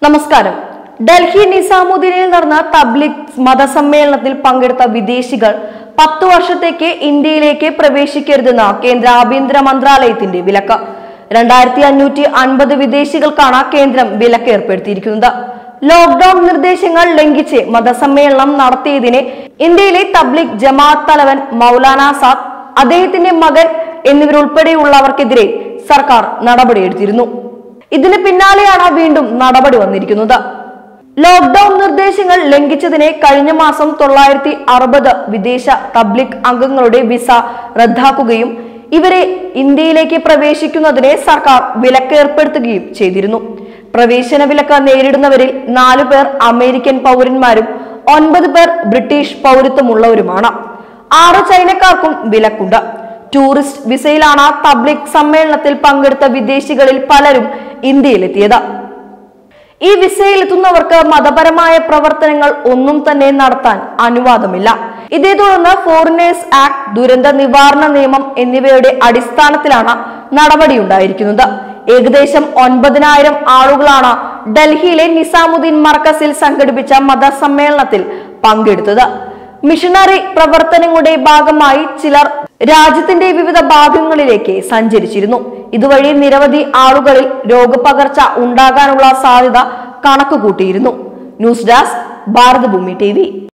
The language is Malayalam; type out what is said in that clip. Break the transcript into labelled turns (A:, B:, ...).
A: നമസ്കാരം ഡൽഹി നിസാമുദ്ദീനിൽ നടന്ന തബ്ലിക് മതസമ്മേളനത്തിൽ പങ്കെടുത്ത വിദേശികൾ പത്തു വർഷത്തേക്ക് ഇന്ത്യയിലേക്ക് പ്രവേശിക്കരുതെന്ന കേന്ദ്ര ആഭ്യന്തര മന്ത്രാലയത്തിന്റെ വിലക്ക് രണ്ടായിരത്തി അഞ്ഞൂറ്റി അൻപത് വിദേശികൾക്കാണ് കേന്ദ്രം വിലക്ക് ഏർപ്പെടുത്തിയിരിക്കുന്നത് ലോക്ഡൌൺ നിർദ്ദേശങ്ങൾ ലംഘിച്ച് മതസമ്മേളനം നടത്തിയതിന് ഇന്ത്യയിലെ തബ്ലിക് ജമാഅത്ത് തലവൻ മൗലാന സാദ് അദ്ദേഹത്തിന്റെ മകൻ എന്നിവരുൾപ്പെടെയുള്ളവർക്കെതിരെ സർക്കാർ നടപടിയെടുത്തിരുന്നു ഇതിന് പിന്നാലെയാണ് വീണ്ടും നടപടി വന്നിരിക്കുന്നത് ലോക്ഡൌൺ നിർദ്ദേശങ്ങൾ ലംഘിച്ചതിനെ കഴിഞ്ഞ മാസം തൊള്ളായിരത്തി അറുപത് വിദേശ തബ്ലിക് അംഗങ്ങളുടെ വിസ റദ്ദാക്കുകയും ഇവരെ ഇന്ത്യയിലേക്ക് പ്രവേശിക്കുന്നതിനെ സർക്കാർ വിലക്കേർപ്പെടുത്തുകയും ചെയ്തിരുന്നു പ്രവേശന വിലക്ക് നേരിടുന്നവരിൽ നാലു പേർ അമേരിക്കൻ പൗരന്മാരും ഒൻപത് പേർ ബ്രിട്ടീഷ് പൗരത്വമുള്ളവരുമാണ് ആറ് ചൈനക്കാർക്കും വിലക്കുണ്ട് ടൂറിസ്റ്റ് വിസയിലാണ് തബ്ലിക് സമ്മേളനത്തിൽ പങ്കെടുത്ത വിദേശികളിൽ പലരും ഇന്ത്യയിലെത്തിയത് ഈ വിസയിൽ എത്തുന്നവർക്ക് മതപരമായ പ്രവർത്തനങ്ങൾ ഒന്നും തന്നെ നടത്താൻ അനുവാദമില്ല ഇതേ തുടർന്ന് ഫോറിനേഴ്സ് ആക്ട് ദുരന്ത നിവാരണ നിയമം എന്നിവയുടെ അടിസ്ഥാനത്തിലാണ് നടപടിയുണ്ടായിരിക്കുന്നത് ഏകദേശം ഒൻപതിനായിരം ആളുകളാണ് ഡൽഹിയിലെ നിസാമുദ്ദീൻ മർക്കസിൽ സംഘടിപ്പിച്ച മതസമ്മേളനത്തിൽ പങ്കെടുത്തത് മിഷണറി പ്രവർത്തനങ്ങളുടെ ഭാഗമായി ചിലർ രാജ്യത്തിന്റെ വിവിധ ഭാഗങ്ങളിലേക്ക് സഞ്ചരിച്ചിരുന്നു ഇതുവഴി നിരവധി ആളുകളിൽ രോഗപകർച്ച ഉണ്ടാകാനുള്ള സാധ്യത കണക്കുകൂട്ടിയിരുന്നു ന്യൂസ് ഡെസ്ക് ഭാരതഭൂമി ടി